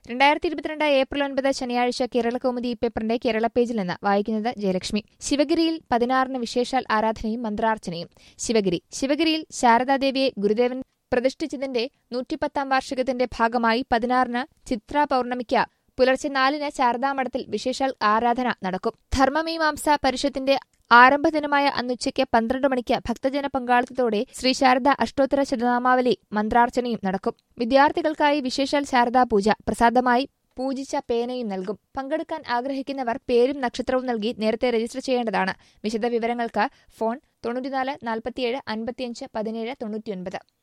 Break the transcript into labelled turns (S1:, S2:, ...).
S1: രണ്ടായിരത്തി ഇരുപത്തിരണ്ട് ഏപ്രിൽ ഒൻപത് ശനിയാഴ്ച കേരളകൗമുദി ഈ പേപ്പറിന്റെ കേരള പേജിൽ നിന്ന് വായിക്കുന്നത് ജയലക്ഷ്മി ശിവഗിരിയിൽ പതിനാറിന് വിശേഷാൽ ആരാധനയും മന്ത്രാർച്ചനയും ശിവഗിരി ശിവഗിരിയിൽ ശാരദാദേവിയെ ഗുരുദേവൻ പ്രതിഷ്ഠിച്ചതിന്റെ നൂറ്റിപ്പത്താം വാർഷികത്തിന്റെ ഭാഗമായി പതിനാറിന് ചിത്ര പൗർണമിക്ക് പുലർച്ചെ നാലിന് ശാരദാമഠത്തിൽ വിശേഷാൽ ആരാധന നടക്കും ധർമ്മമീമാംസ പരിഷത്തിന്റെ ആരംഭദിനമായ അന്നുച്ചയ്ക്ക് പന്ത്രണ്ട് മണിക്ക് ഭക്തജന പങ്കാളിത്തത്തോടെ ശ്രീ ശാരദ അഷ്ടോത്തര ശതനാമാവലി മന്ത്രാർച്ചനയും നടക്കും വിദ്യാർത്ഥികൾക്കായി വിശേഷാൽ ശാരദാ പൂജ പ്രസാദമായി പൂജിച്ച പേനയും നൽകും പങ്കെടുക്കാൻ ആഗ്രഹിക്കുന്നവർ പേരും നക്ഷത്രവും നൽകി നേരത്തെ രജിസ്റ്റർ ചെയ്യേണ്ടതാണ് വിശദ വിവരങ്ങൾക്ക് ഫോൺ തൊണ്ണൂറ്റിനാല് നാൽപ്പത്തിയേഴ് അൻപത്തിയഞ്ച് പതിനേഴ് തൊണ്ണൂറ്റിയൊൻപത്